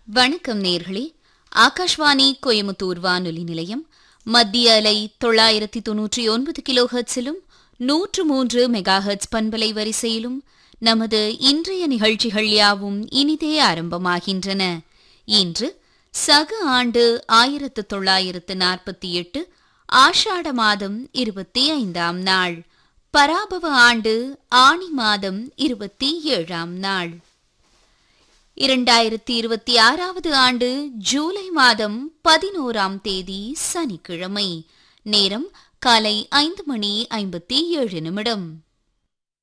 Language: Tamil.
வணக்கம் நேர்களே ஆகாஷ்வாணி கோயமுத்தூர் வானொலி நிலையம் மத்திய அலை தொள்ளாயிரத்தி தொன்னூற்றி ஒன்பது கிலோ ஹெர்ட்ஸிலும் நூற்று மூன்று மெகா ஹெர்ட்ஸ் பண்பலை வரிசையிலும் நமது இன்றைய நிகழ்ச்சிகள் யாவும் இனிதே ஆரம்பமாகின்றன இன்று சக ஆண்டு ஆயிரத்து தொள்ளாயிரத்து நாற்பத்தி எட்டு ஆஷாட மாதம் இருபத்தி ஐந்தாம் நாள் பராபவ ஆண்டு ஆணி மாதம் இருபத்தி ஏழாம் நாள் இரண்டாயிரத்தி இருபத்தி ஆறாவது ஆண்டு ஜூலை மாதம் பதினோராம் தேதி சனிக்கிழமை நேரம் காலை ஐந்து மணி ஐம்பத்தி ஏழு நிமிடம்